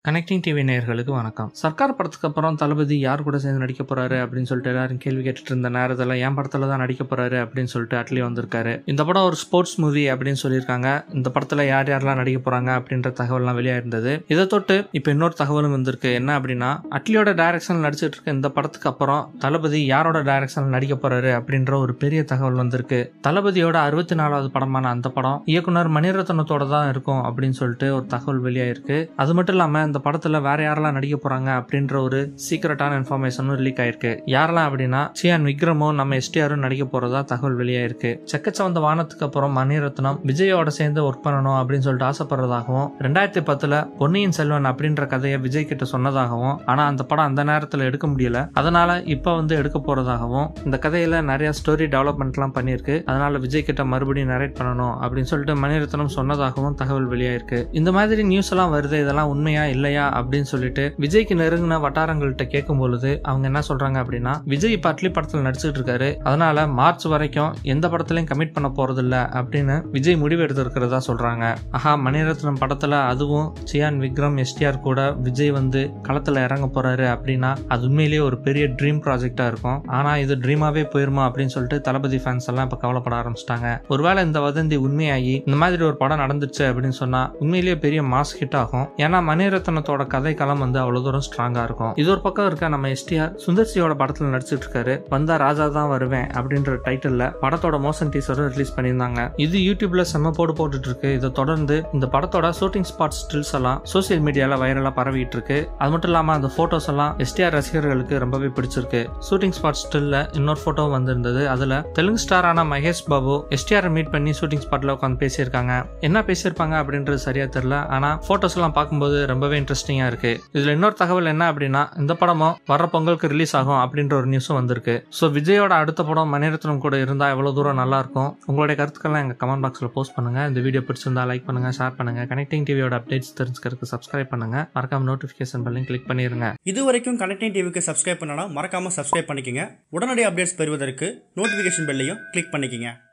connecting TV நேயர்களுக்கு வணக்கம் சர்க்கார் படத்துக்கு அப்புறம் தளபதி யார் கூட சேர்ந்து நடிக்க போறாரு அப்படின்னு சொல்லிட்டு எல்லாரும் கேள்வி கேட்டுட்டு இருந்த நேரத்தில் என் படத்துல தான் நடிக்க போறாரு அப்படின்னு சொல்லிட்டு அட்லி வந்திருக்காரு இந்த படம் ஒரு ஸ்போர்ட்ஸ் மூவி அப்படின்னு சொல்லியிருக்காங்க இந்த படத்துல யார் யாரெல்லாம் நடிக்க போறாங்க அப்படின்ற தகவல்லாம் வெளியா இருந்தது இதை தொட்டு இப்போ இன்னொரு தகவலும் வந்திருக்கு என்ன அப்படின்னா அட்லியோட டைரக்ஷன் நடிச்சிட்டு இருக்க இந்த படத்துக்கு அப்புறம் தளபதி யாரோட டைரக்ஷன் நடிக்க போறாரு அப்படின்ற ஒரு பெரிய தகவல் வந்திருக்கு தளபதியோட அறுபத்தி நாலாவது படமான அந்த படம் இயக்குனர் மணிரத்னத்தோட தான் இருக்கும் அப்படின்னு சொல்லிட்டு ஒரு தகவல் வெளியாயிருக்கு அது மட்டும் இல்லாம இந்த படத்துல வேற யாரெல்லாம் நடிக்க போறாங்க அப்படின்ற ஒரு சீக்கிரட்டான இன்ஃபர்மேஷனும் லீக் ஆயிருக்கு யாரெல்லாம் அப்படின்னா சியான் விக்ரமும் நம்ம எஸ்டிஆரும் நடிக்க போறதா தகவல் வெளியாயிருக்கு செக்கச்சவந்த வானத்துக்கு அப்புறம் மணிரத்னம் விஜயோட சேர்ந்து ஒர்க் பண்ணணும் அப்படின்னு சொல்லிட்டு ஆசைப்படுறதாகவும் ரெண்டாயிரத்தி பத்துல பொன்னியின் செல்வன் அப்படின்ற கதையை விஜய் கிட்ட சொன்னதாகவும் ஆனா அந்த படம் அந்த நேரத்துல எடுக்க முடியல அதனால இப்ப வந்து எடுக்க போறதாகவும் இந்த கதையில நிறைய ஸ்டோரி டெவலப்மெண்ட்லாம் பண்ணியிருக்கு அதனால விஜய் கிட்ட மறுபடியும் நரேட் பண்ணணும் அப்படின்னு சொல்லிட்டு மணிரத்னம் சொன்னதாகவும் தகவல் வெளியாயிருக்கு இந்த மாதிரி நியூஸ் எல்லாம் வருது இதெல்லாம் உண்மையா இல்லையா அப்படின்னு சொல்லிட்டு விஜய்க்கு நெருங்கின வட்டாரங்கள்கிட்ட கேட்கும் பொழுது அவங்க என்ன சொல்றாங்க அப்படின்னா விஜய் இப்ப அட்லி படத்துல நடிச்சிட்டு இருக்காரு அதனால மார்ச் வரைக்கும் எந்த படத்துலயும் கமிட் பண்ண போறது இல்ல அப்படின்னு விஜய் முடிவு எடுத்திருக்கிறதா சொல்றாங்க ஆஹா மணிரத்னம் படத்துல அதுவும் சியான் விக்ரம் எஸ்டிஆர் கூட விஜய் வந்து களத்துல இறங்க போறாரு அப்படின்னா அது உண்மையிலேயே ஒரு பெரிய ட்ரீம் ப்ராஜெக்டா இருக்கும் ஆனா இது ட்ரீமாவே போயிருமா அப்படின்னு சொல்லிட்டு தளபதி ஃபேன்ஸ் எல்லாம் இப்ப கவலைப்பட ஆரம்பிச்சிட்டாங்க ஒருவேளை இந்த வதந்தி உண்மையாகி இந்த மாதிரி ஒரு படம் நடந்துச்சு அப்படின்னு சொன்னா உண்மையிலேயே பெரிய மாஸ் ஹிட் ஆகும் ஏன்னா மணிரத்னத்தோட கதை களம் வந்து அவ்வளவு தூரம் ஸ்ட்ராங்கா இருக்கும் இது ஒரு பக்கம் இருக்க நம்ம எஸ்டிஆர் சுந்தர்சியோட படத்துல நடிச்சிட்டு இருக்காரு வந்தா ராஜா தான் வருவேன் அப்படின்ற டைட்டில்ல படத்தோட மோஷன் டீசரும் ரிலீஸ் பண்ணியிருந்தாங்க இது யூடியூப்ல செம்ம போடு போட்டுட்டு இருக்கு இதை தொடர்ந்து இந்த படத்தோட ஷூட்டிங் ஸ்பாட் ஸ்டில்ஸ் எல்லாம் சோசியல் மீடியால வைரலா பரவிட்டு இருக்கு அது மட்டும் இல்லாம அந்த போட்டோஸ் எல்லாம் எஸ்டிஆர் ரசிகர்களுக்கு ரொம்பவே பிடிச்சிருக்கு ஷூட்டிங் ஸ்பாட் ஸ்டில்ல இன்னொரு போட்டோ வந்திருந்தது அதுல தெலுங்கு ஸ்டாரான மகேஷ் பாபு எஸ்டிஆர் மீட் பண்ணி ஷூட்டிங் ஸ்பாட்ல உட்காந்து பேசியிருக்காங்க என்ன பேசியிருப்பாங்க அப்படின்றது சரியா தெரியல ஆனா போட்டோஸ் எல்லாம் பார்க்கும்போது ரொம்பவே இன்ட்ரெஸ்டிங்கா இருக்கு இதுல இன்னொரு தகவல் என்ன அப்படின்னா இந்த படமும் வர பொங்கலுக்கு ரிலீஸ் ஆகும் அப்படின்ற ஒரு நியூஸும் வந்திருக்கு ஸோ விஜயோட அடுத்த படம் மணிரத்னம் கூட இருந்தா எவ்வளவு தூரம் நல்லா இருக்கும் உங்களுடைய கருத்துக்கள்லாம் எங்க கமெண்ட் பாக்ஸ்ல போஸ்ட் பண்ணுங்க இந்த வீடியோ பிடிச்சிருந்தா லைக் பண்ணுங்க ஷேர் பண்ணுங்க கனெக்டிங் டிவியோட அப்டேட்ஸ் தெரிஞ்சுக்கிறதுக்கு சப்ஸ்கிரைப் பண்ணுங்க மறக்காம நோட்டிபிகேஷன் பண்ணி கிளிக் பண்ணிருங்க இது வரைக்கும் கனெக்டிங் டிவிக்கு சப்ஸ்கிரைப் பண்ணனா மறக்காம சப்ஸ்கிரைப் பண்ணிக்கங்க உடனடி அப்டேட்ஸ் பெறுவதற்கு நோட்டிஃபிகேஷன் பெல்லையும் கிளிக் பண்ணிக்கங்க